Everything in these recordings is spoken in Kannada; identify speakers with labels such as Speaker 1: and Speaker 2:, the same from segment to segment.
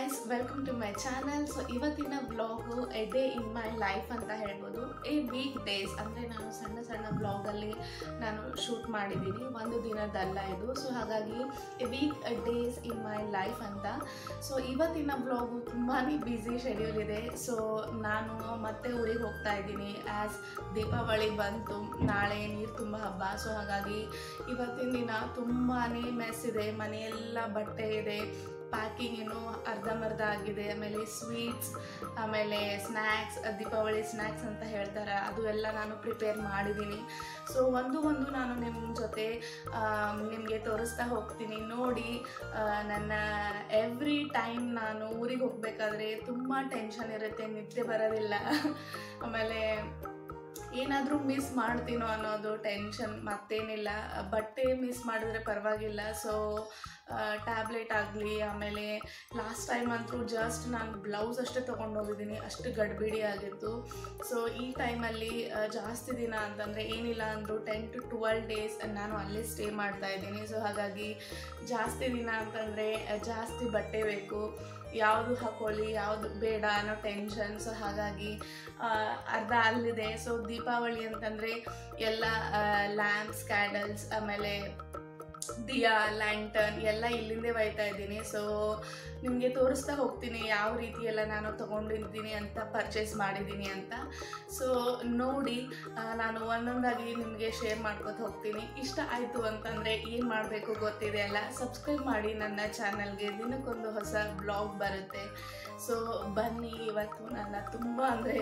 Speaker 1: guys welcome to my channel so ಇವತ್ತಿನ blog a day in my life ಅಂತ ಹೇಳ್ಬೋದು ಎ ವೀಕ್ ಡೇಸ್ ಅಂದರೆ ನಾನು ಸಣ್ಣ ಸಣ್ಣ ಬ್ಲಾಗಲ್ಲಿ ನಾನು ಶೂಟ್ ಮಾಡಿದ್ದೀನಿ ಒಂದು ದಿನದಲ್ಲ ಇದು ಸೊ ಹಾಗಾಗಿ a week days in my life ಅಂತ ಸೊ ಇವತ್ತಿನ ಬ್ಲಾಗು ತುಂಬಾ ಬ್ಯುಸಿ ಶೆಡ್ಯೂಲ್ ಇದೆ ಸೊ ನಾನು ಮತ್ತೆ ಊರಿಗೆ ಹೋಗ್ತಾ ಇದ್ದೀನಿ ಆ್ಯಸ್ ದೀಪಾವಳಿ ಬಂತು ನಾಳೆ ನೀರು ತುಂಬ ಹಬ್ಬ ಸೊ ಹಾಗಾಗಿ ಇವತ್ತಿನ ದಿನ ತುಂಬಾ ಮೆಸ್ ಇದೆ ಮನೆಯೆಲ್ಲ ಬಟ್ಟೆ ಇದೆ ಪ್ಯಾಕಿಂಗ್ ಏನು ಅರ್ಧಂಬರ್ಧ ಆಗಿದೆ ಆಮೇಲೆ ಸ್ವೀಟ್ಸ್ ಆಮೇಲೆ ಸ್ನ್ಯಾಕ್ಸ್ ದೀಪಾವಳಿ ಸ್ನ್ಯಾಕ್ಸ್ ಅಂತ ಹೇಳ್ತಾರೆ ಅದು ಎಲ್ಲ ನಾನು ಪ್ರಿಪೇರ್ ಮಾಡಿದ್ದೀನಿ ಸೊ ಒಂದು ಒಂದು ನಾನು ನಿಮ್ಮ ಜೊತೆ ನಿಮಗೆ ತೋರಿಸ್ತಾ ಹೋಗ್ತೀನಿ ನೋಡಿ ಆ, ನನ್ನ ಎವ್ರಿ ಟೈಮ್ ನಾನು ಊರಿಗೆ ಹೋಗಬೇಕಾದ್ರೆ ತುಂಬ ಟೆನ್ಷನ್ ಇರುತ್ತೆ ನಿದ್ದೆ ಬರೋದಿಲ್ಲ ಆಮೇಲೆ ಏನಾದರೂ ಮಿಸ್ ಮಾಡ್ತೀನೋ ಅನ್ನೋದು ಟೆನ್ಷನ್ ಮತ್ತೇನಿಲ್ಲ ಬಟ್ಟೆ ಮಿಸ್ ಮಾಡಿದ್ರೆ ಪರವಾಗಿಲ್ಲ ಸೊ ಟ್ಯಾಬ್ಲೆಟ್ ಆಗಲಿ ಆಮೇಲೆ ಲಾಸ್ಟ್ ಟೈಮ್ ಅಂತೂ ಜಸ್ಟ್ ನಾನು ಬ್ಲೌಸ್ ಅಷ್ಟೇ ತೊಗೊಂಡು ಹೋಗಿದ್ದೀನಿ ಅಷ್ಟು ಗಡ್ಬಿಡಿ ಆಗಿತ್ತು ಸೊ ಈ ಟೈಮಲ್ಲಿ ಜಾಸ್ತಿ ದಿನ ಅಂತಂದರೆ ಏನಿಲ್ಲ ಅಂದರೂ ಟೆನ್ ಟು ಟ್ವೆಲ್ ಡೇಸ್ ನಾನು ಅಲ್ಲೇ ಸ್ಟೇ ಮಾಡ್ತಾ ಇದ್ದೀನಿ ಸೊ ಹಾಗಾಗಿ ಜಾಸ್ತಿ ದಿನ ಅಂತಂದರೆ ಜಾಸ್ತಿ ಬಟ್ಟೆ ಬೇಕು ಯಾವುದು ಹಾಕೊಳ್ಳಿ ಯಾವುದು ಬೇಡ ಅನ್ನೋ ಟೆನ್ಷನ್ ಸೊ ಹಾಗಾಗಿ ಆ, ಅರ್ಧ ಅಲ್ಲಿದೆ ಸೊ ದೀಪಾವಳಿ ಅಂತಂದರೆ ಎಲ್ಲ ಲ್ಯಾಂಪ್ಸ್ ಕ್ಯಾಂಡಲ್ಸ್ ಆಮೇಲೆ ದಿಯಾ ಲ್ಯಾಂಟರ್ನ್ ಎಲ್ಲ ಇಲ್ಲಿಂದೇ ಒಯ್ತಾ ಇದ್ದೀನಿ ಸೊ ನಿಮಗೆ ತೋರಿಸ್ತಾ ಹೋಗ್ತೀನಿ ಯಾವ ರೀತಿ ಎಲ್ಲ ನಾನು ತೊಗೊಂಡಿದ್ದೀನಿ ಅಂತ ಪರ್ಚೇಸ್ ಮಾಡಿದ್ದೀನಿ ಅಂತ ಸೊ ನೋಡಿ ಆ, ನಾನು ಒಂದೊಂದಾಗಿ ನಿಮಗೆ ಶೇರ್ ಮಾಡ್ಕೊತ ಹೋಗ್ತೀನಿ ಇಷ್ಟ ಆಯಿತು ಅಂತಂದರೆ ಏನು ಮಾಡಬೇಕು ಗೊತ್ತಿದೆ ಅಲ್ಲ ಸಬ್ಸ್ಕ್ರೈಬ್ ಮಾಡಿ ನನ್ನ ಚಾನಲ್ಗೆ ದಿನಕ್ಕೊಂದು ಹೊಸ ಬ್ಲಾಗ್ ಬರುತ್ತೆ ಸೊ ಬನ್ನಿ ಇವತ್ತು ನನ್ನ ತುಂಬ ಅಂದರೆ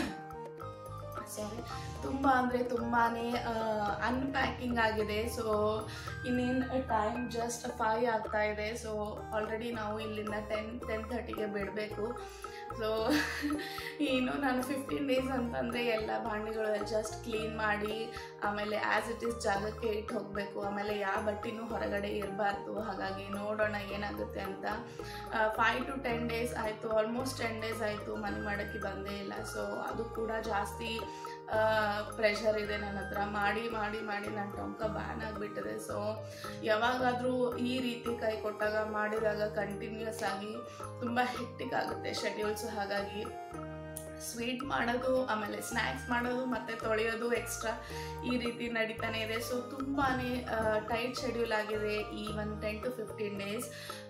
Speaker 1: ಸಾರಿ ತುಂಬ ಅಂದರೆ ತುಂಬಾ ಅನ್ಪ್ಯಾಕಿಂಗ್ ಆಗಿದೆ ಸೊ ಇನ್ನೇನು ಟೈಮ್ ಜಸ್ಟ್ ಫೈವ್ ಆಗ್ತಾ ಇದೆ ಸೊ ಆಲ್ರೆಡಿ ನಾವು ಇಲ್ಲಿಂದ ಟೆನ್ ಟೆನ್ ಥರ್ಟಿಗೆ ಬಿಡಬೇಕು ಸೊ ಏನು ನಾನು ಫಿಫ್ಟೀನ್ ಡೇಸ್ ಅಂತಂದರೆ ಎಲ್ಲ ಭಾಂಡೆಗಳು ಜಸ್ಟ್ ಕ್ಲೀನ್ ಮಾಡಿ ಆಮೇಲೆ ಆ್ಯಸ್ ಇಟ್ ಈಸ್ ಜಾಗಕ್ಕೆ ಇಟ್ಟು ಹೋಗಬೇಕು ಆಮೇಲೆ ಯಾವ ಬಟ್ಟೆನೂ ಹೊರಗಡೆ ಇರಬಾರ್ದು ಹಾಗಾಗಿ ನೋಡೋಣ ಏನಾಗುತ್ತೆ ಅಂತ ಫೈವ್ ಟು ಟೆನ್ ಡೇಸ್ ಆಯಿತು ಆಲ್ಮೋಸ್ಟ್ ಟೆನ್ ಡೇಸ್ ಆಯಿತು ಮನೆ ಮಾಡೋಕ್ಕೆ ಬಂದೇ ಇಲ್ಲ ಸೊ ಅದು ಕೂಡ ಜಾಸ್ತಿ ಪ್ರೆಷರ್ ಇದೆ ನನ್ನ ಹತ್ರ ಮಾಡಿ ಮಾಡಿ ಮಾಡಿ ನನ್ನ ಟೊಂಕ ಬ್ಯಾನ್ ಆಗಿಬಿಟ್ಟಿದೆ ಸೊ ಯಾವಾಗಾದರೂ ಈ ರೀತಿ ಕೈ ಕೊಟ್ಟಾಗ ಮಾಡಿದಾಗ ಕಂಟಿನ್ಯೂಸ್ ಆಗಿ ತುಂಬ ಹೆಕ್ಟಿಕ್ ಆಗುತ್ತೆ ಶೆಡ್ಯೂಲ್ಸ್ ಹಾಗಾಗಿ ಸ್ವೀಟ್ ಮಾಡೋದು ಆಮೇಲೆ ಸ್ನ್ಯಾಕ್ಸ್ ಮಾಡೋದು ಮತ್ತು ತೊಳೆಯೋದು ಎಕ್ಸ್ಟ್ರಾ ಈ ರೀತಿ ನಡೀತಾನೆ ಇದೆ ಸೊ ತುಂಬಾ ಟೈಟ್ ಶೆಡ್ಯೂಲ್ ಆಗಿದೆ ಈ ಒಂದು ten to fifteen days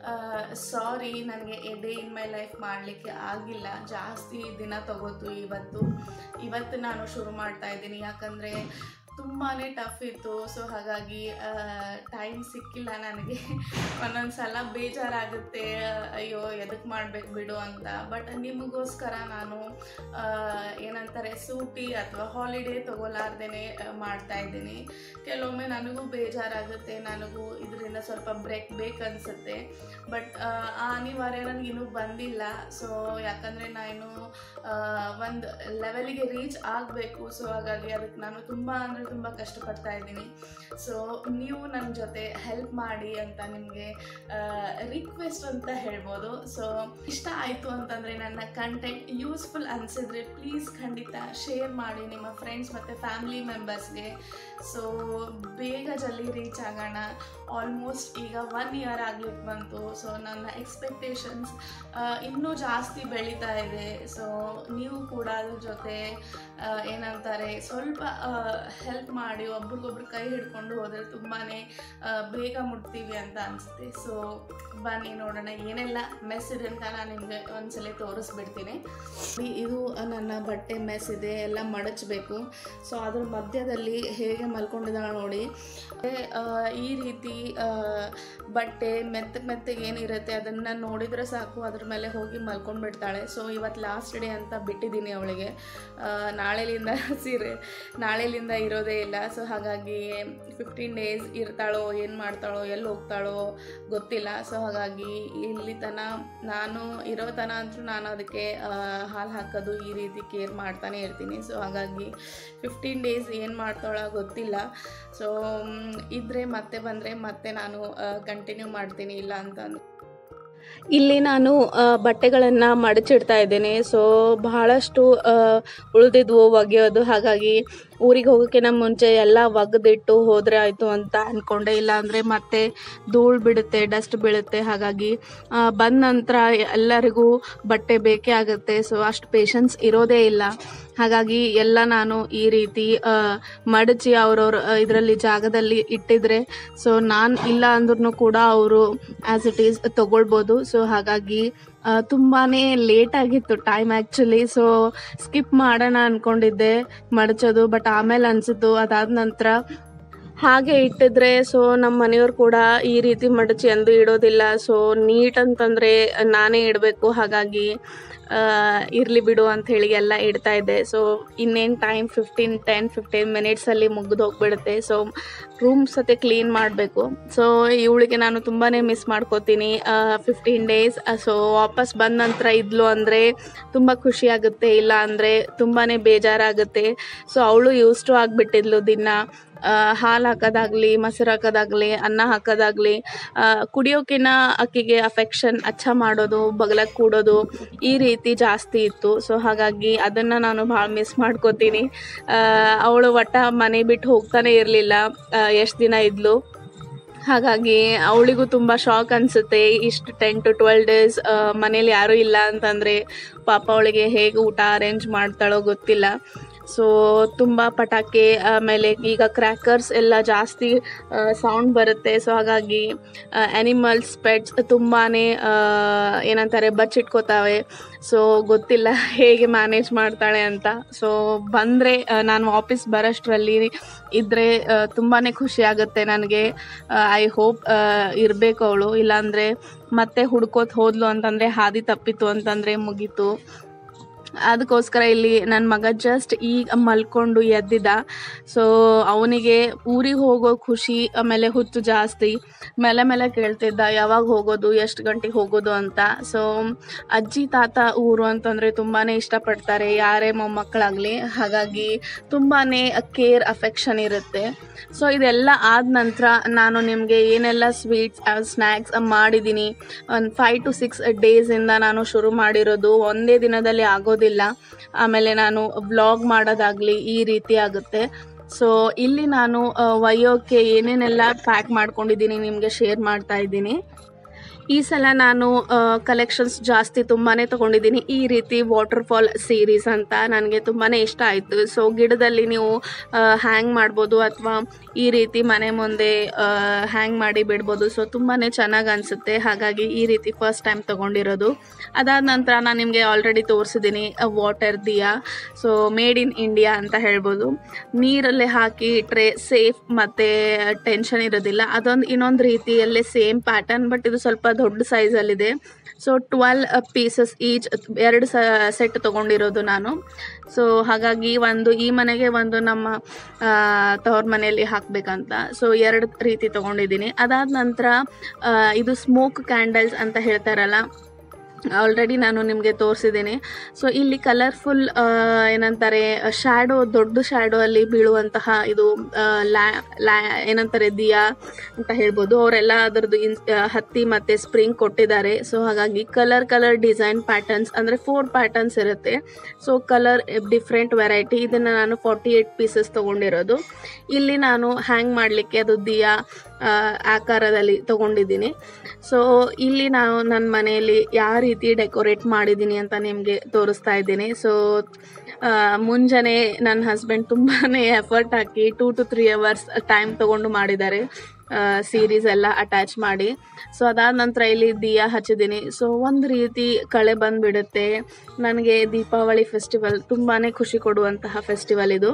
Speaker 1: sorry ನನಗೆ a day in my life ಮಾಡಲಿಕ್ಕೆ ಆಗಿಲ್ಲ ಜಾಸ್ತಿ ದಿನ ತಗೋತು ಇವತ್ತು ಇವತ್ತು ನಾನು ಶುರು ಮಾಡ್ತಾ ಇದ್ದೀನಿ ಯಾಕಂದರೆ ತುಂಬಾ ಟಫ್ ಇತ್ತು ಸೊ ಹಾಗಾಗಿ ಟೈಮ್ ಸಿಕ್ಕಿಲ್ಲ ನನಗೆ ಒಂದೊಂದು ಸಲ ಬೇಜಾರಾಗುತ್ತೆ ಅಯ್ಯೋ ಎದಕ್ಕೆ ಮಾಡ್ಬೇಕು ಬಿಡು ಅಂತ ಬಟ್ ನಿಮಗೋಸ್ಕರ ನಾನು ಆ, ಏನಂತಾರೆ ಸೂಟಿ ಅಥವಾ ಹಾಲಿಡೇ ತೊಗೊಲಾರ್ದೇ ಮಾಡ್ತಾ ಇದ್ದೀನಿ ಕೆಲವೊಮ್ಮೆ ನನಗೂ ಬೇಜಾರಾಗುತ್ತೆ ನನಗೂ ಇದರಿಂದ ಸ್ವಲ್ಪ ಬ್ರೇಕ್ ಬೇಕನ್ಸುತ್ತೆ ಬಟ್ ಆ ಅನಿವಾರ್ಯ ನನಗೆ ಇನ್ನೂ ಬಂದಿಲ್ಲ ಸೊ ಯಾಕಂದರೆ ನಾನು ಒಂದು ಲೆವೆಲಿಗೆ ರೀಚ್ ಆಗಬೇಕು ಸೊ ಹಾಗಾಗಿ ಅದಕ್ಕೆ ನಾನು ತುಂಬ ಅಂದರೆ ತುಂಬ ಕಷ್ಟಪಡ್ತಾ ಇದ್ದೀನಿ ಸೊ ನೀವು ನನ್ನ ಜೊತೆ ಹೆಲ್ಪ್ ಮಾಡಿ ಅಂತ ನಿಮಗೆ ರಿಕ್ವೆಸ್ಟ್ ಅಂತ ಹೇಳ್ಬೋದು ಸೊ ಇಷ್ಟ ಆಯಿತು ಅಂತಂದರೆ ನನ್ನ ಕಂಟೆಂಟ್ ಯೂಸ್ಫುಲ್ ಅನಿಸಿದ್ರೆ ಪ್ಲೀಸ್ ಖಂಡಿತ ಶೇರ್ ಮಾಡಿ ನಿಮ್ಮ ಫ್ರೆಂಡ್ಸ್ ಮತ್ತು ಫ್ಯಾಮಿಲಿ ಮೆಂಬರ್ಸ್ಗೆ ಸೊ ಬೇಗ ಜಲ್ದಿ ರೀಚ್ ಆಗೋಣ ಆಲ್ಮೋಸ್ಟ್ ಈಗ ಒನ್ ಇಯರ್ ಆಗ್ಲಿಕ್ಕೆ ಬಂತು ಸೊ ನನ್ನ ಎಕ್ಸ್ಪೆಕ್ಟೇಷನ್ಸ್ ಇನ್ನೂ ಜಾಸ್ತಿ ಬೆಳೀತಾ ಇದೆ ಸೊ ನೀವು ಕೂಡ ಅದ್ರ ಜೊತೆ ಆ, ಏನಂತಾರೆ ಸ್ವಲ್ಪ ಹೆಲ್ಪ್ ಮಾಡಿ ಒಬ್ರಿಗೊಬ್ರು ಕೈ ಹಿಡ್ಕೊಂಡು ಹೋದರೆ ತುಂಬಾ ಬೇಗ ಮುಟ್ತೀವಿ ಅಂತ ಅನಿಸುತ್ತೆ ಸೊ ಬನ್ನಿ ನೋಡೋಣ ಏನೆಲ್ಲ ಮೆಸ್ ಇದೆ ಅಂತ ನಾನು ನಿಮಗೆ ಒಂದ್ಸಲ ತೋರಿಸ್ಬಿಡ್ತೀನಿ ಈ- ಇದು ನನ್ನ ಬಟ್ಟೆ ಮೆಸ್ ಇದೆ ಎಲ್ಲ ಮಡಚಬೇಕು ಸೊ ಅದ್ರ ಮಧ್ಯದಲ್ಲಿ ಹೇಗೆ ಮಲ್ಕೊಂಡಿದ್ದಾಳೆ ನೋಡಿ ಆ, ಈ ರೀತಿ ಆ, ಬಟ್ಟೆ ಮೆತ್ತಗೆ ಮೆತ್ತಗೆ ಏನಿರುತ್ತೆ ಅದನ್ನು ನೋಡಿದರೆ ಸಾಕು ಅದ್ರ ಮೇಲೆ ಹೋಗಿ ಮಲ್ಕೊಂಡ್ಬಿಡ್ತಾಳೆ ಸೊ ಇವತ್ತು ಲಾಸ್ಟ್ ಡೇ ಅಂತ ಬಿಟ್ಟಿದ್ದೀನಿ ಅವಳಿಗೆ ನಾಳೆಲಿಂದ ಸೀರೆ ನಾಳೆಲಿಂದ ಇರೋದೇ ಇಲ್ಲ ಸೊ ಹಾಗಾಗಿ ಫಿಫ್ಟೀನ್ ಡೇಸ್ ಇರ್ತಾಳೋ ಏನು ಮಾಡ್ತಾಳೋ ಎಲ್ಲಿ ಹೋಗ್ತಾಳೋ ಗೊತ್ತಿಲ್ಲ ಸೊ ಹಾಗಾಗಿ ಇಲ್ಲಿ ತನ ನಾನು ಇರೋ ತನ ಅಂತೂ ನಾನು ಅದಕ್ಕೆ ಹಾಲು ಹಾಕೋದು ಈ ರೀತಿ ಕೇರ್ ಮಾಡ್ತಾನೆ ಇರ್ತೀನಿ ಸೊ ಹಾಗಾಗಿ ಫಿಫ್ಟೀನ್ ಡೇಸ್ ಏನು ಮಾಡ್ತಾಳೋ ಗೊತ್ತಿಲ್ಲ ಸೊ ಇದ್ದರೆ ಮತ್ತೆ ಬಂದರೆ ಮತ್ತೆ ನಾನು ಕಂಟಿನ್ಯೂ ಮಾಡ್ತೀನಿ ಇಲ್ಲ ಅಂತಂದ್ರೆ ಇಲ್ಲಿ ನಾನು ಬಟ್ಟೆಗಳನ್ನು ಮಡಚಿಡ್ತಾ ಇದ್ದೇನೆ ಸೊ ಬಹಳಷ್ಟು ಉಳಿದಿದ್ವು ಒಗೆಯೋದು ಹಾಗಾಗಿ ಊರಿಗೆ ಹೋಗೋಕ್ಕಿಂತ ಮುಂಚೆ ಎಲ್ಲ ಒಗೆದಿಟ್ಟು ಹೋದರೆ ಆಯಿತು ಅಂತ ಅಂದ್ಕೊಂಡೆ ಇಲ್ಲಾಂದರೆ ಮತ್ತೆ ಧೂಳು ಬಿಡುತ್ತೆ ಡಸ್ಟ್ ಬೀಳುತ್ತೆ ಹಾಗಾಗಿ ಬಂದ ನಂತರ ಎಲ್ಲರಿಗೂ ಬಟ್ಟೆ ಬೇಕೇ ಆಗುತ್ತೆ ಸೊ ಅಷ್ಟು ಪೇಷನ್ಸ್ ಇರೋದೇ ಇಲ್ಲ ಹಾಗಾಗಿ ಎಲ್ಲ ನಾನು ಈ ರೀತಿ ಆ, ಮಡಚಿ ಅವ್ರವ್ರ ಇದರಲ್ಲಿ ಜಾಗದಲ್ಲಿ ಇಟ್ಟಿದ್ರೆ ಸೊ ನಾನು ಇಲ್ಲ ಅಂದ್ರೂ ಕೂಡ ಅವರು ಆ್ಯಸ್ ಇಟ್ ಈಸ್ ತಗೊಳ್ಬೋದು ಸೊ ಹಾಗಾಗಿ ಆ, ತುಂಬಾನೇ ಲೇಟ್ ಆಗಿತ್ತು ಟೈಮ್ ಆ್ಯಕ್ಚುಲಿ ಸೊ ಸ್ಕಿಪ್ ಮಾಡೋಣ ಅಂದ್ಕೊಂಡಿದ್ದೆ ಮಡಚೋದು ಬಟ್ ಆಮೇಲೆ ಅನಿಸಿತು ಅದಾದ ನಂತರ ಹಾಗೆ ಇಟ್ಟಿದ್ರೆ ಸೊ ನಮ್ಮ ಮನೆಯವ್ರು ಕೂಡ ಈ ರೀತಿ ಮಡಚಿ ಎಂದು ಇಡೋದಿಲ್ಲ ಸೊ ನೀಟ್ ಅಂತಂದರೆ ನಾನೇ ಇಡಬೇಕು ಹಾಗಾಗಿ ಇರಲಿ ಬಿಡು ಅಂತ ಹೇಳಿ ಎಲ್ಲ ಇಡ್ತಾ ಇದ್ದೆ ಸೊ ಇನ್ನೇನು ಟೈಮ್ ಫಿಫ್ಟೀನ್ ಟೆನ್ ಫಿಫ್ಟೀನ್ ಮಿನಿಟ್ಸಲ್ಲಿ ಮುಗಿದು ಹೋಗ್ಬಿಡುತ್ತೆ ಸೊ ರೂಮ್ ಸತೆ ಕ್ಲೀನ್ ಮಾಡಬೇಕು ಸೊ ಇವಳಿಗೆ ನಾನು ತುಂಬಾ ಮಿಸ್ ಮಾಡ್ಕೋತೀನಿ ಫಿಫ್ಟೀನ್ ಡೇಸ್ ಸೊ ವಾಪಸ್ ಬಂದ ನಂತರ ಇದ್ಲು ಅಂದರೆ ತುಂಬ ಖುಷಿ ಆಗುತ್ತೆ ಇಲ್ಲ ಅಂದರೆ ತುಂಬಾ ಬೇಜಾರಾಗುತ್ತೆ ಸೊ ಅವಳು ಯೂಸ್ ಟು ಆಗಿಬಿಟ್ಟಿದ್ಲು ದಿನ ಹಾಲು ಹಾಕೋದಾಗ್ಲಿ ಮೊಸರು ಹಾಕೋದಾಗ್ಲಿ ಅನ್ನ ಹಾಕೋದಾಗ್ಲಿ ಕುಡಿಯೋಕಿನ ಅಕ್ಕಿಗೆ ಅಫೆಕ್ಷನ್ ಅಚ್ಚ ಮಾಡೋದು ಬಗಲಕ್ಕೆ ಕೂಡೋದು ಈ ರೀತಿ ಜಾಸ್ತಿ ಇತ್ತು ಸೊ ಹಾಗಾಗಿ ಅದನ್ನು ನಾನು ಭಾಳ ಮಿಸ್ ಮಾಡ್ಕೋತೀನಿ ಅವಳು ಒಟ್ಟ ಮನೆ ಬಿಟ್ಟು ಹೋಗ್ತಾನೆ ಇರಲಿಲ್ಲ ಎಷ್ಟು ದಿನ ಇದ್ಲು ಹಾಗಾಗಿ ಅವಳಿಗೂ ತುಂಬ ಶಾಕ್ ಅನಿಸುತ್ತೆ ಇಷ್ಟು ಟೆನ್ ಟು ಟ್ವೆಲ್ ಡೇಸ್ ಮನೇಲಿ ಯಾರೂ ಇಲ್ಲ ಅಂತಂದರೆ ಪಾಪ ಅವಳಿಗೆ ಹೇಗೆ ಊಟ ಅರೇಂಜ್ ಮಾಡ್ತಾಳೋ ಗೊತ್ತಿಲ್ಲ ಸೊ ತುಂಬ ಪಟಾಕಿ ಆಮೇಲೆ ಈಗ ಕ್ರ್ಯಾಕರ್ಸ್ ಎಲ್ಲ ಜಾಸ್ತಿ ಸೌಂಡ್ ಬರುತ್ತೆ ಸೊ ಹಾಗಾಗಿ ಆ್ಯನಿಮಲ್ಸ್ ಪೆಟ್ಸ್ ತುಂಬಾ ಏನಂತಾರೆ ಬಚ್ಚಿಟ್ಕೋತಾವೆ ಸೊ ಗೊತ್ತಿಲ್ಲ ಹೇಗೆ ಮ್ಯಾನೇಜ್ ಮಾಡ್ತಾಳೆ ಅಂತ ಸೊ ಬಂದರೆ ನಾನು ವಾಪಸ್ ಬರೋಷ್ಟರಲ್ಲಿ ಇದ್ದರೆ ತುಂಬಾ ಖುಷಿ ಆಗುತ್ತೆ ನನಗೆ ಐ ಹೋಪ್ ಇರಬೇಕು ಅವಳು ಇಲ್ಲಾಂದರೆ ಮತ್ತೆ ಹುಡ್ಕೋತ ಹೋದ್ಲು ಅಂತಂದರೆ ಹಾದಿ ತಪ್ಪಿತು ಅಂತಂದರೆ ಮುಗೀತು ಅದಕ್ಕೋಸ್ಕರ ಇಲ್ಲಿ ನನ್ನ ಮಗ ಜಸ್ಟ್ ಈಗ ಮಲ್ಕೊಂಡು ಎದ್ದಿದ್ದ ಸೊ ಅವನಿಗೆ ಊರಿಗೆ ಹೋಗೋ ಖುಷಿ ಆಮೇಲೆ ಹುಚ್ಚು ಜಾಸ್ತಿ ಮೇಲೆ ಮೇಲೆ ಕೇಳ್ತಿದ್ದ ಯಾವಾಗ ಹೋಗೋದು ಎಷ್ಟು ಗಂಟೆಗೆ ಹೋಗೋದು ಅಂತ ಸೊ ಅಜ್ಜಿ ತಾತ ಊರು ಅಂತಂದರೆ ತುಂಬಾ ಇಷ್ಟಪಡ್ತಾರೆ ಯಾರೇ ಮೊಮ್ಮಕ್ಕಳಾಗಲಿ ಹಾಗಾಗಿ ತುಂಬಾ ಕೇರ್ ಅಫೆಕ್ಷನ್ ಇರುತ್ತೆ ಸೊ ಇದೆಲ್ಲ ಆದ ನಂತರ ನಾನು ನಿಮಗೆ ಏನೆಲ್ಲ ಸ್ವೀಟ್ಸ್ ಸ್ನ್ಯಾಕ್ಸ್ ಮಾಡಿದ್ದೀನಿ ಒಂದು ಫೈವ್ ಟು ಸಿಕ್ಸ್ ಡೇಸಿಂದ ನಾನು ಶುರು ಮಾಡಿರೋದು ಒಂದೇ ದಿನದಲ್ಲಿ ಆಗೋದಿಲ್ಲ ಆಮೇಲೆ ನಾನು ವ್ಲಾಗ್ ಮಾಡೋದಾಗಲಿ ಈ ರೀತಿ ಆಗುತ್ತೆ ಸೊ ಇಲ್ಲಿ ನಾನು ಆ, ಒಯ್ಯೋಕ್ಕೆ ಏನೇನೆಲ್ಲ ಪ್ಯಾಕ್ ಮಾಡ್ಕೊಂಡಿದ್ದೀನಿ ನಿಮಗೆ ಶೇರ್ ಮಾಡ್ತಾ ಇದ್ದೀನಿ ಈ ಸಲ ನಾನು ಕಲೆಕ್ಷನ್ಸ್ ಜಾಸ್ತಿ ತುಂಬಾ ತೊಗೊಂಡಿದ್ದೀನಿ ಈ ರೀತಿ ವಾಟರ್ಫಾಲ್ ಸೀರೀಸ್ ಅಂತ ನನಗೆ ತುಂಬಾ ಇಷ್ಟ ಆಯಿತು ಸೊ ಗಿಡದಲ್ಲಿ ನೀವು ಹ್ಯಾಂಗ್ ಮಾಡ್ಬೋದು ಅಥವಾ ಈ ರೀತಿ ಮನೆ ಮುಂದೆ ಹ್ಯಾಂಗ್ ಮಾಡಿ ಬಿಡ್ಬೋದು ಸೊ ತುಂಬಾ ಚೆನ್ನಾಗಿ ಅನಿಸುತ್ತೆ ಹಾಗಾಗಿ ಈ ರೀತಿ ಫಸ್ಟ್ ಟೈಮ್ ತೊಗೊಂಡಿರೋದು ಅದಾದ ನಂತರ ನಾನು ನಿಮಗೆ ಆಲ್ರೆಡಿ ತೋರಿಸಿದ್ದೀನಿ water diya so made in India ಅಂತ ಹೇಳ್ಬೋದು ನೀರಲ್ಲೇ ಹಾಕಿ ಇಟ್ಟರೆ ಸೇಫ್ ಮತ್ತು ಟೆನ್ಷನ್ ಇರೋದಿಲ್ಲ ಅದೊಂದು ಇನ್ನೊಂದು ರೀತಿಯಲ್ಲೇ ಸೇಮ್ ಪ್ಯಾಟರ್ನ್ ಬಟ್ ಇದು ಸ್ವಲ್ಪ ದೊಡ್ಡ ಸೈಜಲ್ಲಿದೆ ಸೊ ಟ್ವೆಲ್ ಪೀಸಸ್ ಈಚ್ ಎರಡು ಸ ಸೆಟ್ ತೊಗೊಂಡಿರೋದು ನಾನು ಸೊ ಹಾಗಾಗಿ ಒಂದು ಈ ಮನೆಗೆ ಒಂದು ನಮ್ಮ ಆ, ತವ್ರ ಮನೆಯಲ್ಲಿ ಹಾಕಬೇಕಂತ ಸೊ ಎರಡು ರೀತಿ ತೊಗೊಂಡಿದ್ದೀನಿ ಅದಾದ ನಂತರ ಆ, ಇದು ಸ್ಮೋಕ್ ಕ್ಯಾಂಡಲ್ಸ್ ಅಂತ ಹೇಳ್ತಾರಲ್ಲ ಆಲ್ರೆಡಿ ನಾನು ನಿಮಗೆ ತೋರಿಸಿದ್ದೀನಿ ಸೊ ಇಲ್ಲಿ ಕಲರ್ಫುಲ್ ಏನಂತಾರೆ ಶ್ಯಾಡೋ ದೊಡ್ಡ ಶ್ಯಾಡೋ ಅಲ್ಲಿ ಬೀಳುವಂತಹ ಇದು ಆ, ಲ್ಯಾ ಲ್ಯಾ ಏನಂತಾರೆ ದಿಯಾ ಅಂತ ಹೇಳ್ಬೋದು ಅವರೆಲ್ಲ ಅದರದ್ದು ಇನ್ ಆ, ಹತ್ತಿ ಮತ್ತು ಸ್ಪ್ರಿಂಗ್ ಕೊಟ್ಟಿದ್ದಾರೆ ಸೊ ಹಾಗಾಗಿ ಕಲರ್ ಕಲರ್ ಡಿಸೈನ್ ಪ್ಯಾಟರ್ನ್ಸ್ ಅಂದರೆ ಫೋರ್ ಪ್ಯಾಟರ್ನ್ಸ್ ಇರುತ್ತೆ ಸೊ ಕಲರ್ ಡಿಫ್ರೆಂಟ್ ವೆರೈಟಿ ಇದನ್ನು ನಾನು ಫಾರ್ಟಿ ಏಯ್ಟ್ ಪೀಸಸ್ ತೊಗೊಂಡಿರೋದು ಇಲ್ಲಿ ನಾನು ಹ್ಯಾಂಗ್ ಮಾಡಲಿಕ್ಕೆ ಅದು ದಿಯಾ ಆ, ಆಕಾರದಲ್ಲಿ ತೊಗೊಂಡಿದ್ದೀನಿ ಸೊ ಇಲ್ಲಿ ನಾನು ನನ್ನ ಮನೆಯಲ್ಲಿ ಯಾವ ರೀತಿ ಡೆಕೋರೇಟ್ ಮಾಡಿದ್ದೀನಿ ಅಂತ ನಿಮಗೆ ತೋರಿಸ್ತಾ ಇದ್ದೀನಿ ಸೊ ಮುಂಜಾನೆ ನನ್ನ ಹಸ್ಬೆಂಡ್ ತುಂಬಾ ಎಫರ್ಟ್ ಹಾಕಿ two to three hours time ತೊಗೊಂಡು ಮಾಡಿದ್ದಾರೆ ಸೀರೀಸ್ ಎಲ್ಲ ಅಟ್ಯಾಚ್ ಮಾಡಿ ಸೊ ಅದಾದ ನಂತರ ಇಲ್ಲಿ ದಿಯಾ ಹಚ್ಚಿದ್ದೀನಿ ಸೊ ಒಂದು ರೀತಿ ಕಳೆ ಬಂದುಬಿಡುತ್ತೆ ನನಗೆ ದೀಪಾವಳಿ ಫೆಸ್ಟಿವಲ್ ತುಂಬಾ ಖುಷಿ ಕೊಡುವಂತಹ ಫೆಸ್ಟಿವಲ್ ಇದು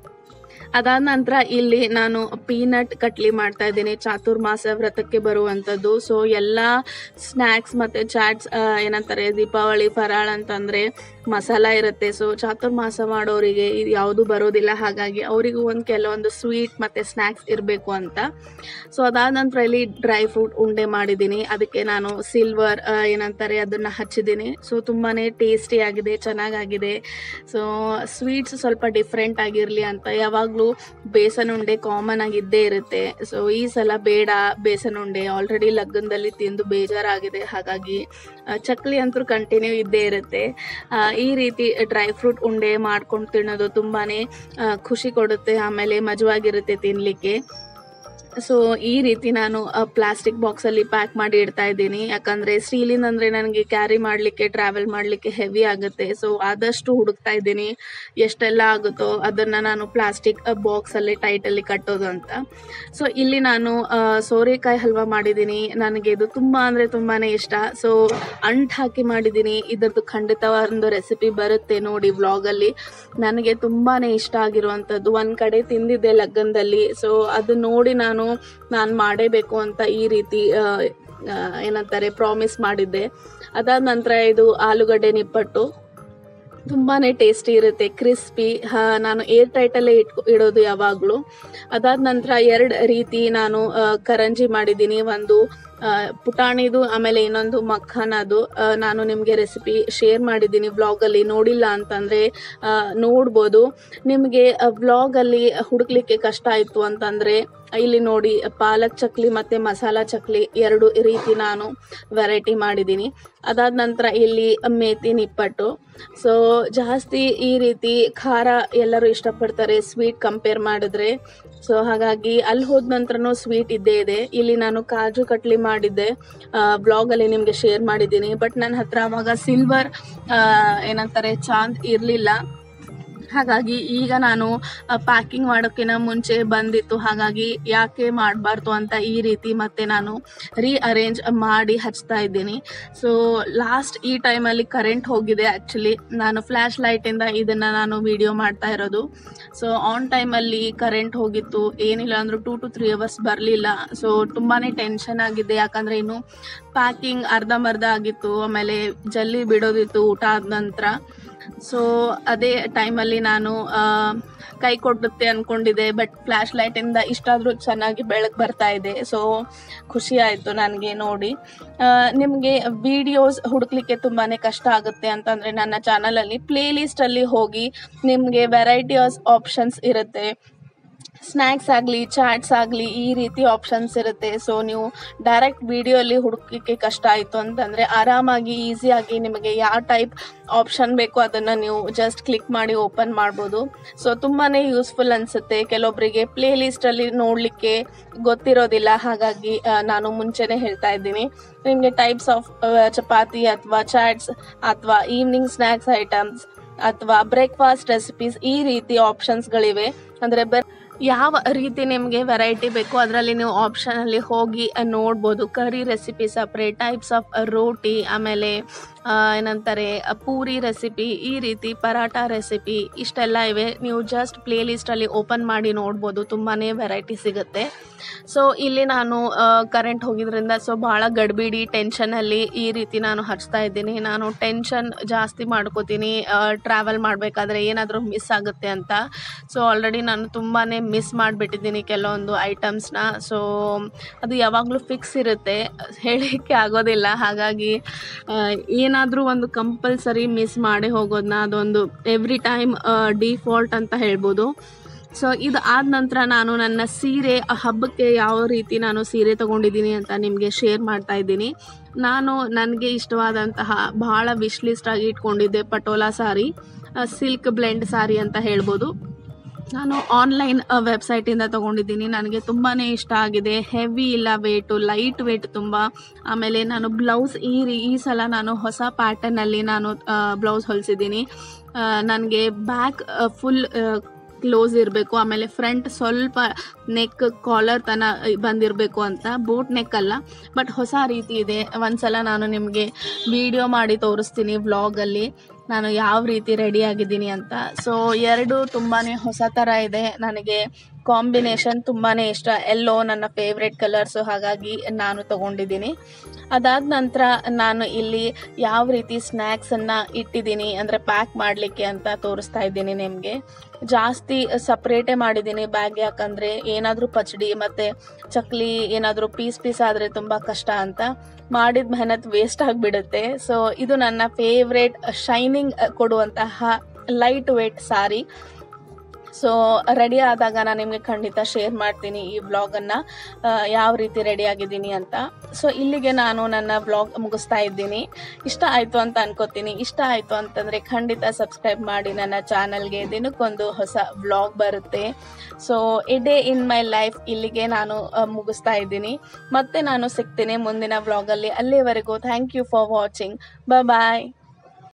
Speaker 1: ಅದಾದ ನಂತರ ಇಲ್ಲಿ ನಾನು ಪೀನಟ್ ಕಟ್ಲಿ ಮಾಡ್ತಾ ಇದ್ದೀನಿ ಚಾತುರ್ಮಾಸ ವ್ರತಕ್ಕೆ ಬರುವಂಥದ್ದು ಸೊ ಎಲ್ಲ ಸ್ನ್ಯಾಕ್ಸ್ ಮತ್ತು ಚಾಟ್ಸ್ ಏನಂತಾರೆ ದೀಪಾವಳಿ ಫರಾಳ ಅಂತಂದರೆ ಮಸಾಲ ಇರುತ್ತೆ ಸೊ ಚಾತುರ್ಮಾಸ ಮಾಡೋರಿಗೆ ಇದು ಯಾವುದು ಬರೋದಿಲ್ಲ ಹಾಗಾಗಿ ಅವರಿಗೂ ಒಂದು ಕೆಲವೊಂದು ಸ್ವೀಟ್ ಮತ್ತು ಸ್ನ್ಯಾಕ್ಸ್ ಇರಬೇಕು ಅಂತ ಸೊ ಅದಾದ ನಂತರ ಇಲ್ಲಿ ಡ್ರೈ ಫ್ರೂಟ್ ಉಂಡೆ ಮಾಡಿದ್ದೀನಿ ಅದಕ್ಕೆ ನಾನು ಸಿಲ್ವರ್ ಏನಂತಾರೆ ಅದನ್ನು ಹಚ್ಚಿದ್ದೀನಿ ಸೊ ತುಂಬಾ ಟೇಸ್ಟಿ ಆಗಿದೆ ಚೆನ್ನಾಗಾಗಿದೆ ಸೊ ಸ್ವೀಟ್ಸ್ ಸ್ವಲ್ಪ ಡಿಫ್ರೆಂಟ್ ಆಗಿರಲಿ ಅಂತ ಯಾವಾಗಲೂ ಯಾವಾಗಲೂ ಬೇಸನ್ ಉಂಡೆ ಕಾಮನ್ ಆಗಿ ಇದ್ದೇ ಇರುತ್ತೆ ಸೊ ಈ ಸಲ ಬೇಡ ಬೇಸನ್ ಉಂಡೆ ಆಲ್ರೆಡಿ ಲಗ್ನದಲ್ಲಿ ತಿಂದು ಬೇಜಾರಾಗಿದೆ ಹಾಗಾಗಿ ಆ, ಚಕ್ಲಿ ಅಂತೂ ಕಂಟಿನ್ಯೂ ಇದ್ದೇ ಇರುತ್ತೆ ಆ, ಈ ರೀತಿ ಡ್ರೈ ಫ್ರೂಟ್ ಉಂಡೆ ಮಾಡ್ಕೊಂಡು ತಿನ್ನೋದು ತುಂಬಾನೇ ಆ, ಖುಷಿ ಕೊಡುತ್ತೆ ಆಮೇಲೆ ಮಜವಾಗಿರುತ್ತೆ ತಿನ್ಲಿಕ್ಕೆ ಸೊ ಈ ರೀತಿ ನಾನು ಪ್ಲಾಸ್ಟಿಕ್ ಬಾಕ್ಸ್ ಅಲ್ಲಿ ಪ್ಯಾಕ್ ಮಾಡಿ ಇಡ್ತಾ ಇದ್ದೀನಿ ಯಾಕಂದ್ರೆ ಸ್ಟೀಲಿಂದ ಅಂದ್ರೆ ನನಗೆ ಕ್ಯಾರಿ ಮಾಡ್ಲಿಕ್ಕೆ ಟ್ರಾವೆಲ್ ಮಾಡ್ಲಿಕ್ಕೆ ಹೆವಿ ಆಗುತ್ತೆ ಸೊ ಆದಷ್ಟು ಹುಡುಕ್ತಾ ಇದ್ದೀನಿ ಎಷ್ಟೆಲ್ಲ ಆಗುತ್ತೋ ಅದನ್ನ ನಾನು ಪ್ಲಾಸ್ಟಿಕ್ ಬಾಕ್ಸ್ ಅಲ್ಲಿ ಟೈಟ್ ಅಲ್ಲಿ ಕಟ್ಟೋದು ಅಂತ ಸೊ ಇಲ್ಲಿ ನಾನು ಆ, ಸೋರೆಕಾಯಿ ಹಲ್ವಾ ಮಾಡಿದ್ದೀನಿ ನನಗೆ ಇದು ತುಂಬಾ ಅಂದ್ರೆ ತುಂಬಾನೇ ಇಷ್ಟ ಸೊ ಅಂಟ್ ಹಾಕಿ ಮಾಡಿದ್ದೀನಿ ಇದರದ್ದು ಖಂಡಿತ ಒಂದು ರೆಸಿಪಿ ಬರುತ್ತೆ ನೋಡಿ ವ್ಲಾಗ್ ಅಲ್ಲಿ ನನಗೆ ತುಂಬಾನೇ ಇಷ್ಟ ಆಗಿರುವಂತದ್ದು ಒಂದ್ ಕಡೆ ತಿಂದಿದ್ದೆ ಲಗ್ನದಲ್ಲಿ ಸೊ ಅದು ನೋಡಿ ನಾನು ನಾನು ಮಾಡೇಬೇಕು ಅಂತ ಈ ರೀತಿ ಆ, ಆ, ಏನಂತಾರೆ ಪ್ರಾಮಿಸ್ ಮಾಡಿದ್ದೆ ಅದಾದ ನಂತರ ಇದು ಆಲೂಗಡ್ಡೆ ನಿಪ್ಪಟ್ಟು ತುಂಬಾನೇ ಟೇಸ್ಟಿ ಇರುತ್ತೆ ಕ್ರಿಸ್ಪಿ ನಾನು ಏರ್ ಟೈಟಲ್ಲೇ ಇಟ್ಕೊ ಇಡೋದು ಯಾವಾಗಲೂ ಅದಾದ ನಂತರ ಎರಡು ರೀತಿ ನಾನು ಆ, ಕರಂಜಿ ಮಾಡಿದ್ದೀನಿ ಒಂದು ಆ, ಪುಟಾಣಿದು ಆಮೇಲೆ ಇನ್ನೊಂದು ಮಖಾನದು ಆ, ನಾನು ನಿಮಗೆ ರೆಸಿಪಿ ಶೇರ್ ಮಾಡಿದ್ದೀನಿ ವ್ಲಾಗಲ್ಲಿ ನೋಡಿಲ್ಲ ಅಂತಂದರೆ ನೋಡ್ಬೋದು ನಿಮಗೆ ವ್ಲಾಗಲ್ಲಿ ಹುಡುಕ್ಲಿಕ್ಕೆ ಕಷ್ಟ ಆಯಿತು ಅಂತಂದರೆ ಇಲ್ಲಿ ನೋಡಿ ಪಾಲಕ್ ಚಕ್ಲಿ ಮತ್ತು ಮಸಾಲ ಚಕ್ಲಿ ಎರಡು ರೀತಿ ನಾನು ವೆರೈಟಿ ಮಾಡಿದ್ದೀನಿ ಅದಾದ ನಂತರ ಇಲ್ಲಿ ಮೇತಿ ನಿಪ್ಪಟ್ಟು ಸೊ ಜಾಸ್ತಿ ಈ ರೀತಿ ಖಾರ ಎಲ್ಲರೂ ಇಷ್ಟಪಡ್ತಾರೆ ಸ್ವೀಟ್ ಕಂಪೇರ್ ಮಾಡಿದ್ರೆ ಸೊ ಹಾಗಾಗಿ ಅಲ್ಲಿ ಹೋದ ನಂತರನೂ ಸ್ವೀಟ್ ಇದ್ದೇ ಇದೆ ಇಲ್ಲಿ ನಾನು ಕಾಜು ಕಟ್ಲಿ ಮಾಡಿದ್ದೆ ಬ್ಲಾಗಲ್ಲಿ ನಿಮಗೆ ಶೇರ್ ಮಾಡಿದ್ದೀನಿ ಬಟ್ ನನ್ನ ಹತ್ರ ಅವಾಗ ಸಿಲ್ವರ್ ಏನಂತಾರೆ ಚಾಂದ್ ಇರಲಿಲ್ಲ ಹಾಗಾಗಿ ಈಗ ನಾನು ಪ್ಯಾಕಿಂಗ್ ಮಾಡೋಕ್ಕಿಂತ ಮುಂಚೆ ಬಂದಿತ್ತು ಹಾಗಾಗಿ ಯಾಕೆ ಮಾಡಬಾರ್ದು ಅಂತ ಈ ರೀತಿ ಮತ್ತೆ ನಾನು ರೀಅರೇಂಜ್ ಮಾಡಿ ಹಚ್ತಾ ಇದ್ದೀನಿ ಸೊ ಲಾಸ್ಟ್ ಈ ಟೈಮಲ್ಲಿ ಕರೆಂಟ್ ಹೋಗಿದೆ ಆ್ಯಕ್ಚುಲಿ ನಾನು ಫ್ಲ್ಯಾಶ್ ಲೈಟಿಂದ ಇದನ್ನು ನಾನು ವಿಡಿಯೋ ಮಾಡ್ತಾ ಇರೋದು ಸೊ ಆನ್ ಟೈಮಲ್ಲಿ ಕರೆಂಟ್ ಹೋಗಿತ್ತು ಏನಿಲ್ಲ ಅಂದರೂ ಟೂ ಟು ತ್ರೀ ಅವರ್ಸ್ ಬರಲಿಲ್ಲ ಸೊ ತುಂಬಾ ಟೆನ್ಷನ್ ಆಗಿದೆ ಯಾಕಂದರೆ ಇನ್ನು ಪ್ಯಾಕಿಂಗ್ ಅರ್ಧಂಬರ್ಧ ಆಗಿತ್ತು ಆಮೇಲೆ ಜಲ್ಲಿ ಬಿಡೋದಿತ್ತು ಊಟ ಆದ ನಂತರ ಸೊ ಅದೇ ಟೈಮಲ್ಲಿ ನಾನು ಆ, ಕೈ ಕೊಡುತ್ತೆ ಅನ್ಕೊಂಡಿದ್ದೆ ಬಟ್ ಫ್ಲ್ಯಾಶ್ ಲೈಟಿಂದ ಇಷ್ಟಾದರೂ ಚೆನ್ನಾಗಿ ಬೆಳಕು ಬರ್ತಾ ಇದೆ ಸೊ ಖುಷಿ ಆಯಿತು ನನಗೆ ನೋಡಿ ನಿಮಗೆ ವಿಡಿಯೋಸ್ ಹುಡುಕ್ಲಿಕ್ಕೆ ತುಂಬಾ ಕಷ್ಟ ಆಗುತ್ತೆ ಅಂತಂದರೆ ನನ್ನ ಚಾನಲಲ್ಲಿ ಪ್ಲೇ ಲಿಸ್ಟಲ್ಲಿ ಹೋಗಿ ನಿಮಗೆ ವೆರೈಟಿ ಆಪ್ಷನ್ಸ್ ಇರುತ್ತೆ ಸ್ನ್ಯಾಕ್ಸ್ ಆಗಲಿ ಚಾಟ್ಸ್ ಆಗಲಿ ಈ ರೀತಿ ಆಪ್ಷನ್ಸ್ ಇರುತ್ತೆ ಸೊ ನೀವು ಡೈರೆಕ್ಟ್ ವಿಡಿಯೋಲಿ ಹುಡುಕಲಿಕ್ಕೆ ಕಷ್ಟ ಆಯಿತು ಅಂತಂದರೆ ಆರಾಮಾಗಿ ಈಸಿಯಾಗಿ ನಿಮಗೆ ಯಾವ ಟೈಪ್ ಆಪ್ಷನ್ ಬೇಕೋ ಅದನ್ನು ನೀವು ಜಸ್ಟ್ ಕ್ಲಿಕ್ ಮಾಡಿ ಓಪನ್ ಮಾಡ್ಬೋದು ಸೊ ತುಂಬಾ ಯೂಸ್ಫುಲ್ ಅನಿಸುತ್ತೆ ಕೆಲವೊಬ್ಬರಿಗೆ ಪ್ಲೇ ಲಿಸ್ಟಲ್ಲಿ ನೋಡಲಿಕ್ಕೆ ಗೊತ್ತಿರೋದಿಲ್ಲ ಹಾಗಾಗಿ ಆ, ನಾನು ಮುಂಚೆನೇ ಹೇಳ್ತಾ ಇದ್ದೀನಿ ನಿಮಗೆ ಟೈಪ್ಸ್ ಆಫ್ ಚಪಾತಿ ಅಥವಾ ಚಾಟ್ಸ್ ಅಥವಾ ಈವ್ನಿಂಗ್ ಸ್ನ್ಯಾಕ್ಸ್ ಐಟಮ್ಸ್ ಅಥವಾ ಬ್ರೇಕ್ಫಾಸ್ಟ್ ರೆಸಿಪೀಸ್ ಈ ರೀತಿ ಆಪ್ಷನ್ಸ್ಗಳಿವೆ ಅಂದರೆ ಬರ್ ಯಾವ ರೀತಿ ನಿಮಗೆ ವೆರೈಟಿ ಬೇಕು ಅದರಲ್ಲಿ ನೀವು ಆಪ್ಷನಲ್ಲಿ ಹೋಗಿ ಆ, ನೋಡ್ಬೋದು curry recipe separate types of roti ಆಮೇಲೆ ಆ, ಏನಂತಾರೆ ಆ, ಪೂರಿ ರೆಸಿಪಿ ಈ ರೀತಿ ಪರಾಟ ರೆಸಿಪಿ ಇಷ್ಟೆಲ್ಲ ಇವೆ ನೀವು ಜಸ್ಟ್ ಪ್ಲೇ ಲಿಸ್ಟಲ್ಲಿ ಓಪನ್ ಮಾಡಿ ನೋಡ್ಬೋದು ತುಂಬಾ ವೆರೈಟಿ ಸಿಗುತ್ತೆ ಸೊ ಇಲ್ಲಿ ನಾನು ಕರೆಂಟ್ ಹೋಗಿದ್ರಿಂದ ಸೊ ಭಾಳ ಗಡ್ಬಿಡಿ ಟೆನ್ಷನಲ್ಲಿ ಈ ರೀತಿ ನಾನು ಹಚ್ತಾ ಇದ್ದೀನಿ ನಾನು ಟೆನ್ಷನ್ ಜಾಸ್ತಿ ಮಾಡ್ಕೋತೀನಿ ಟ್ರಾವೆಲ್ ಮಾಡಬೇಕಾದ್ರೆ ಏನಾದರೂ ಮಿಸ್ ಆಗುತ್ತೆ ಅಂತ ಸೊ ಆಲ್ರೆಡಿ ನಾನು ತುಂಬಾ ಮಿಸ್ ಮಾಡಿಬಿಟ್ಟಿದ್ದೀನಿ ಕೆಲವೊಂದು ಐಟಮ್ಸ್ನ ಸೊ ಅದು ಯಾವಾಗಲೂ ಫಿಕ್ಸ್ ಇರುತ್ತೆ ಹೇಳಲಿಕ್ಕೆ ಆಗೋದಿಲ್ಲ ಹಾಗಾಗಿ ಏನಾದರೂ ಒಂದು ಕಂಪಲ್ಸರಿ ಮಿಸ್ ಮಾಡಿ ಹೋಗೋದನ್ನ ಅದೊಂದು ಎವ್ರಿ ಟೈಮ್ ಡಿಫಾಲ್ಟ್ ಅಂತ ಹೇಳ್ಬೋದು ಸೊ ಇದು ಆದ ನಂತರ ನಾನು ನನ್ನ ಸೀರೆ ಆ ಹಬ್ಬಕ್ಕೆ ಯಾವ ರೀತಿ ನಾನು ಸೀರೆ ತಗೊಂಡಿದ್ದೀನಿ ಅಂತ ನಿಮಗೆ ಶೇರ್ ಮಾಡ್ತಾ ಇದ್ದೀನಿ ನಾನು ನನಗೆ ಇಷ್ಟವಾದಂತಹ ಬಹಳ ವಿಶ್ ಲಿಸ್ಟ್ ಆಗಿ ಇಟ್ಕೊಂಡಿದ್ದೆ ಪಟೋಲಾ ಸಾರಿ ಸಿಲ್ಕ್ ಬ್ಲೆಂಡ್ ಸಾರಿ ಅಂತ ಹೇಳ್ಬೋದು ನಾನು ಆನ್ಲೈನ್ ವೆಬ್ಸೈಟಿಂದ ತೊಗೊಂಡಿದ್ದೀನಿ ನನಗೆ ತುಂಬಾ ಇಷ್ಟ ಆಗಿದೆ ಹೆವಿ ಇಲ್ಲ ವೇಟು ಲೈಟ್ ವೇಟ್ ತುಂಬ ಆಮೇಲೆ ನಾನು ಬ್ಲೌಸ್ ಈ ರೀ ಈ ಸಲ ನಾನು ಹೊಸ ಪ್ಯಾಟರ್ನಲ್ಲಿ ನಾನು ಬ್ಲೌಸ್ ಹೊಲಿಸಿದ್ದೀನಿ ನನಗೆ ಬ್ಯಾಕ್ ಫುಲ್ ಕ್ಲೋಸ್ ಇರಬೇಕು ಆಮೇಲೆ ಫ್ರಂಟ್ ಸ್ವಲ್ಪ ನೆಕ್ ಕಾಲರ್ ತನ ಬಂದಿರಬೇಕು ಅಂತ ಬೋಟ್ ನೆಕ್ ಅಲ್ಲ ಬಟ್ ಹೊಸ ರೀತಿ ಇದೆ ಒಂದ್ಸಲ ನಾನು ನಿಮಗೆ ವಿಡಿಯೋ ಮಾಡಿ ತೋರಿಸ್ತೀನಿ ವ್ಲಾಗಲ್ಲಿ ನಾನು ಯಾವ ರೀತಿ ರೆಡಿ ಆಗಿದ್ದೀನಿ ಅಂತ ಸೊ ಎರಡು ತುಂಬಾ ಹೊಸ ಥರ ಇದೆ ನನಗೆ ಕಾಂಬಿನೇಷನ್ ತುಂಬಾ ಇಷ್ಟ ಎಲ್ಲೋ ನನ್ನ ಫೇವ್ರೆಟ್ ಕಲರ್ಸು ಹಾಗಾಗಿ ನಾನು ತಗೊಂಡಿದ್ದೀನಿ ಅದಾದ ನಂತರ ನಾನು ಇಲ್ಲಿ ಯಾವ ರೀತಿ ಸ್ನ್ಯಾಕ್ಸನ್ನು ಇಟ್ಟಿದ್ದೀನಿ ಅಂದರೆ ಪ್ಯಾಕ್ ಮಾಡಲಿಕ್ಕೆ ಅಂತ ತೋರಿಸ್ತಾ ಇದ್ದೀನಿ ನಿಮಗೆ ಜಾಸ್ತಿ ಸಪ್ರೇಟೇ ಮಾಡಿದ್ದೀನಿ ಬ್ಯಾಗ್ ಯಾಕಂದರೆ ಏನಾದರೂ ಪಚಡಿ ಮತ್ತು ಚಕ್ಲಿ ಏನಾದರೂ ಪೀಸ್ ಪೀಸ್ ಆದರೆ ತುಂಬ ಕಷ್ಟ ಅಂತ ಮಾಡಿದ ಮೆಹನತ್ ವೇಸ್ಟ್ ಆಗಿಬಿಡುತ್ತೆ ಸೊ ಇದು ನನ್ನ ಫೇವ್ರೇಟ್ ಶೈನಿಂಗ್ ಕೊಡುವಂತಹ lightweight sari so ready ಆದಾಗ ನಾನು ನಿಮಗೆ ಖಂಡಿತ ಶೇರ್ ಮಾಡ್ತೀನಿ ಈ ವ್ಲಾಗನ್ನು ಯಾವ ರೀತಿ ರೆಡಿ ಆಗಿದ್ದೀನಿ ಅಂತ ಸೊ ಇಲ್ಲಿಗೆ ನಾನು ನನ್ನ ವ್ಲಾಗ್ ಮುಗಿಸ್ತಾ ಇದ್ದೀನಿ ಇಷ್ಟ ಆಯಿತು ಅಂತ ಅನ್ಕೋತೀನಿ ಇಷ್ಟ ಆಯಿತು ಅಂತಂದರೆ ಖಂಡಿತ ಸಬ್ಸ್ಕ್ರೈಬ್ ಮಾಡಿ ನನ್ನ ಚಾನಲ್ಗೆ ದಿನಕ್ಕೊಂದು ಹೊಸ ವ್ಲಾಗ್ ಬರುತ್ತೆ so a day in my life ಇಲ್ಲಿಗೆ ನಾನು ಆ, ಮುಗಿಸ್ತಾ ಇದ್ದೀನಿ ಮತ್ತೆ ನಾನು ಸಿಗ್ತೀನಿ ಮುಂದಿನ ವ್ಲಾಗಲ್ಲಿ ಅಲ್ಲಿವರೆಗೂ thank you for watching bye